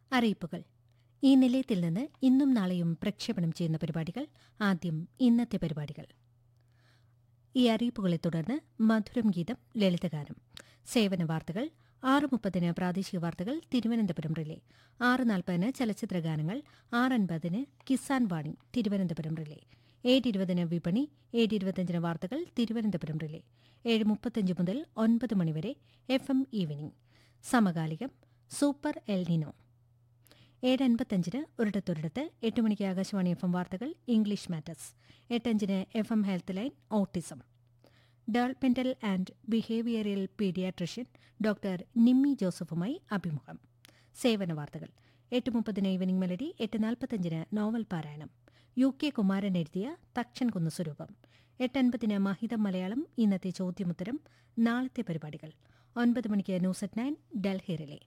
അറിയിപ്പുകൾ ഈ നിലയത്തിൽ നിന്ന് ഇന്നും നാളെയും പ്രക്ഷേപണം ചെയ്യുന്ന പരിപാടികൾ ആദ്യം ഇന്നത്തെ പരിപാടികൾ ഈ അറിയിപ്പുകളെ തുടർന്ന് മധുരം ഗീതം ലളിതഗാനം സേവന വാർത്തകൾ ആറ് മുപ്പതിന് പ്രാദേശിക വാർത്തകൾ തിരുവനന്തപുരം റിലേ ആറ് നാൽപ്പതിന് ചലച്ചിത്ര ഗാനങ്ങൾ ആറ് അൻപതിന് കിസാൻ വാണി തിരുവനന്തപുരം റിലേ ഏഴ് ഇരുപതിന് വിപണി ഏഴ് ഇരുപത്തഞ്ചിന് വാർത്തകൾ തിരുവനന്തപുരം റിലേ ഏഴ് മുപ്പത്തഞ്ച് മുതൽ ഒൻപത് മണിവരെ എഫ് എം ഈവനിംഗ് സമകാലികം സൂപ്പർ എൽനിനോ ഏഴ് അൻപത്തഞ്ചിന് ഒരിടത്തൊരിടത്ത് എട്ട് മണിക്ക് ആകാശവാണി എഫ് എം വാർത്തകൾ ഇംഗ്ലീഷ് മാറ്റേഴ്സ് എട്ടഞ്ചിന് F M health line autism developmental and behavioural paediatrician doctor Nimmi ജോസഫുമായി അഭിമുഖം സേവന വാർത്തകൾ എട്ട് മുപ്പതിന് ഈവനിംഗ് മെലഡി എട്ട് നാൽപ്പത്തഞ്ചിന് നോവൽ പാരായണം യു കെ കുമാരൻ എഴുതിയ തക്ഷൻ കുന്ന് സ്വരൂപം എട്ടൻപതിന് മഹിതം മലയാളം ഇന്നത്തെ ചോദ്യമുത്തരം നാളത്തെ പരിപാടികൾ ഒൻപത് മണിക്ക് ന്യൂസ് അറ്റ് നയൻ ഡൽഹിയിലെ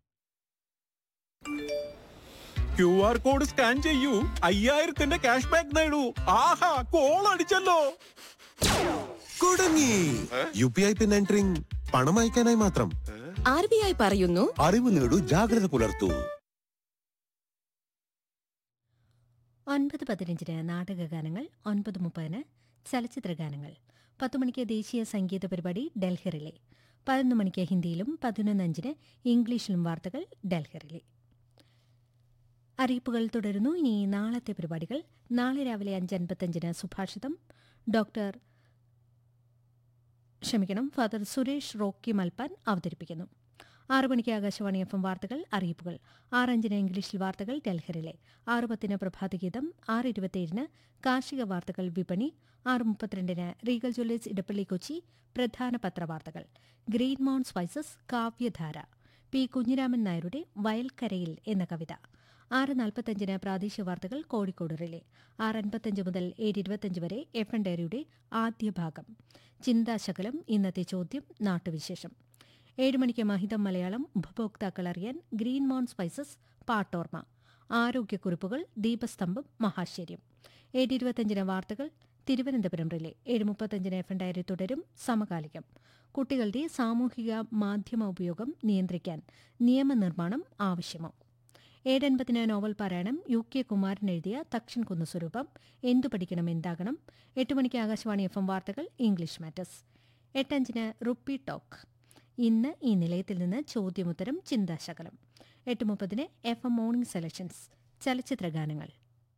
ക്യു ആർ കോഡ് സ്കാൻ ചെയ്യൂ അയ്യായിരത്തിന്റെ ക്യാഷ് ബാക്ക് നേടൂ ആഹാ കോൾ അടിച്ചല്ലോ കുടുങ്ങി U P I pin entering പണം അയക്കാനായി മാത്രം ആർ ബി ഐ പറയുന്നു അറിവ് നേടൂ ജാഗ്രത പുലർത്തൂ ഒൻപത് പതിനഞ്ചിന് നാടകഗാനങ്ങൾ ഒൻപത് മുപ്പതിന് ചലച്ചിത്ര ഗാനങ്ങൾ പത്ത് മണിക്ക് ദേശീയ സംഗീത പരിപാടി ഡൽഹിറിലെ പതിനൊന്ന് മണിക്ക് ഹിന്ദിയിലും പതിനൊന്നഞ്ചിന് ഇംഗ്ലീഷിലും വാർത്തകൾ ഡൽഹിറിലെ അറിയിപ്പുകൾ തുടരുന്നു ഇനി നാളത്തെ പരിപാടികൾ നാളെ രാവിലെ അഞ്ച് അൻപത്തഞ്ചിന് സുഭാഷിതം ഡോക്ടർ ക്ഷമിക്കണം ഫാദർ സുരേഷ് റോക്കി മൽപ്പാൻ അവതരിപ്പിക്കുന്നു ആറ് മണിക്ക് ആകാശവാണി എഫ് എം വാർത്തകൾ അറിയിപ്പുകൾ ആറഞ്ചിന് ഇംഗ്ലീഷിൽ വാർത്തകൾ ഡൽഹറിലെ ആറ് പത്തിന് പ്രഭാതഗീതം ആറ് ഇരുപത്തിയേഴിന് കാർഷിക വാർത്തകൾ വിപണി ആറ് മുപ്പത്തിരണ്ടിന് റീഗൽ ജ്വല്ലേഴ്സ് ഇടപ്പള്ളി കൊച്ചി പ്രധാന പത്രവാർത്തകൾ ഗ്രീൻ മൗണ്ട് സ്പൈസസ് കാവ്യധാര പി കുഞ്ഞിരാമൻ നായരുടെ വയൽക്കരയിൽ എന്ന കവിത ആറ് നാൽപ്പത്തഞ്ചിന് പ്രാദേശിക വാർത്തകൾ കോഴിക്കോട് റിലേ ആറ് അൻപത്തഞ്ച് മുതൽ ഏഴ് ഇരുപത്തഞ്ച് വരെ എഫ് എൻ ഡയറിയുടെ ആദ്യ ഭാഗം ചിന്താശകലം ഇന്നത്തെ ചോദ്യം നാട്ടുവിശേഷം ഏഴ് മണിക്ക് മഹിതം മലയാളം ഉപഭോക്താക്കൾ അറിയാൻ ഗ്രീൻ മൗണ്ട് സ്പൈസസ് പാട്ടോർമ ആരോഗ്യക്കുറിപ്പുകൾ ദീപസ്തംഭം മഹാശ്ചര്യം ഏഴ് ഇരുപത്തഞ്ചിന് വാർത്തകൾ തിരുവനന്തപുരം റിലേ ഏഴ് മുപ്പത്തഞ്ചിന് എഫ് എൻ ഡയറി തുടരും സമകാലികം കുട്ടികളുടെ സാമൂഹിക മാധ്യമ ഉപയോഗം നിയന്ത്രിക്കാൻ നിയമനിർമ്മാണം ആവശ്യമോ ഏഴൻപതിന് നോവൽ പാരായണം യു കെ കുമാരൻ എഴുതിയ തക്ഷൻ കുന്നു സ്വരൂപം എന്തു പഠിക്കണം എന്താകണം എട്ട് മണിക്ക് ആകാശവാണി എഫ് എം വാർത്തകൾ ഇംഗ്ലീഷ് മാറ്റേഴ്സ് എട്ടഞ്ചിന് റുപ്പി ടോക്ക് ഇന്ന് ഈ നിലയത്തിൽ നിന്ന് ചോദ്യമുത്തരം ചിന്താശകലം എട്ട് മുപ്പതിന് എഫ് എം മോർണിംഗ് സെലക്ഷൻസ് ചലച്ചിത്ര ഗാനങ്ങൾ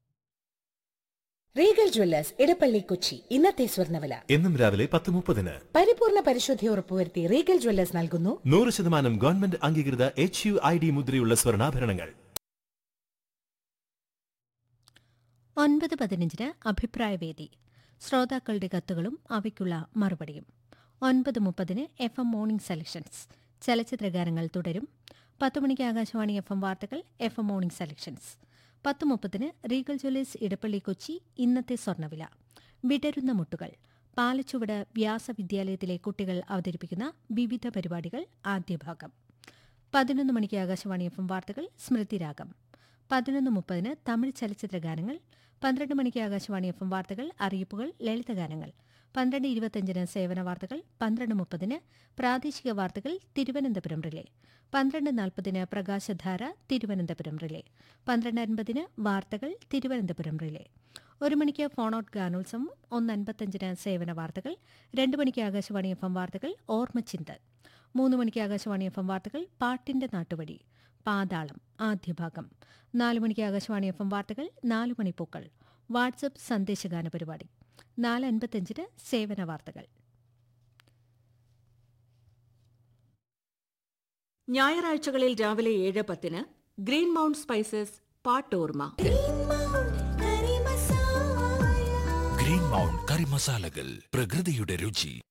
റീഗൽ ജ്വല്ലേഴ്സ് ഇടപ്പള്ളി കൊച്ചി ഇന്നത്തെ സ്വർണ്ണവില എന്നും രാവിലെ പത്ത് മുപ്പതിന് പരിപൂർണ പരിശുദ്ധി ഉറപ്പുവരുത്തി റീഗൽ ജ്വല്ലേഴ്സ് നൽകുന്നു നൂറ് ശതമാനം ഗവൺമെന്റ് അംഗീകൃത എച്ച് യു ഐ ഡി മുദ്രയുള്ള സ്വർണ്ണാഭരണങ്ങൾ ഒൻപത് പതിനഞ്ചിന് അഭിപ്രായവേദി ശ്രോതാക്കളുടെ കത്തുകളും അവയ്ക്കുള്ള മറുപടിയും ഒൻപത് മുപ്പതിന് എഫ് എം മോർണിംഗ് സെലക്ഷൻസ് ചലച്ചിത്ര ഗാനങ്ങൾ തുടരും പത്ത് മണിക്ക് ആകാശവാണി എഫ് എം വാർത്തകൾ എഫ് എം മോർണിംഗ് സെലക്ഷൻസ് പത്ത് മുപ്പതിന് റീഗൽ ജ്വല്ലേഴ്സ് ഇടപ്പള്ളി കൊച്ചി ഇന്നത്തെ സ്വർണ്ണവില വിടരുന്ന മുട്ടുകൾ പാലച്ചുവട് വ്യാസവിദ്യാലയത്തിലെ കുട്ടികൾ അവതരിപ്പിക്കുന്ന വിവിധ പരിപാടികൾ ആദ്യ ഭാഗം പതിനൊന്ന് മണിക്ക് ആകാശവാണി എഫ് എം വാർത്തകൾ സ്മൃതിരാഗം പതിനൊന്ന് മുപ്പതിന് തമിഴ് ചലച്ചിത്ര ഗാനങ്ങൾ പന്ത്രണ്ട് മണിക്ക് ആകാശവാണി എഫ് എം വാർത്തകൾ അറിയിപ്പുകൾ ലളിതഗാനങ്ങൾ പന്ത്രണ്ട് ഇരുപത്തഞ്ചിന് സേവന വാർത്തകൾ പന്ത്രണ്ട് മുപ്പതിന് പ്രാദേശിക വാർത്തകൾ തിരുവനന്തപുരം റിലേ പന്ത്രണ്ട് നാൽപ്പതിന് പ്രകാശധാര തിരുവനന്തപുരം റിലേ പന്ത്രണ്ട് അൻപതിന് വാർത്തകൾ തിരുവനന്തപുരം റിലേ ഒരു മണിക്ക് ഫോൺ ഔട്ട് ഗാനോത്സവം ഒന്ന് അൻപത്തഞ്ചിന് സേവന വാർത്തകൾ രണ്ട് മണിക്ക് ആകാശവാണി എഫ് എം വാർത്തകൾ ഓർമ്മച്ചിന്ത് മൂന്ന് മണിക്ക് ആകാശവാണി എഫ് എം വാർത്തകൾ പാട്ടിന്റെ നാട്ടുവഴി പാതാളം ആദ്യഭാഗം നാല് മണിക്ക് ആകാശവാണി എഫ് എം വാർത്തകൾ നാല് മണിപ്പൂക്കൾ വാട്സപ്പ് സന്ദേശഗാന പരിപാടി നാല് അൻപത്തഞ്ചിന് സേവന വാർത്തകൾ ഞായറാഴ്ചകളിൽ രാവിലെ ഏഴ് പത്തിന് ഗ്രീൻ മൗണ്ട് സ്പൈസസ് പാട്ടോർമ ഗ്രീൻ മൗണ്ട് കറി മസാലകൾ പ്രകൃതിയുടെ രുചി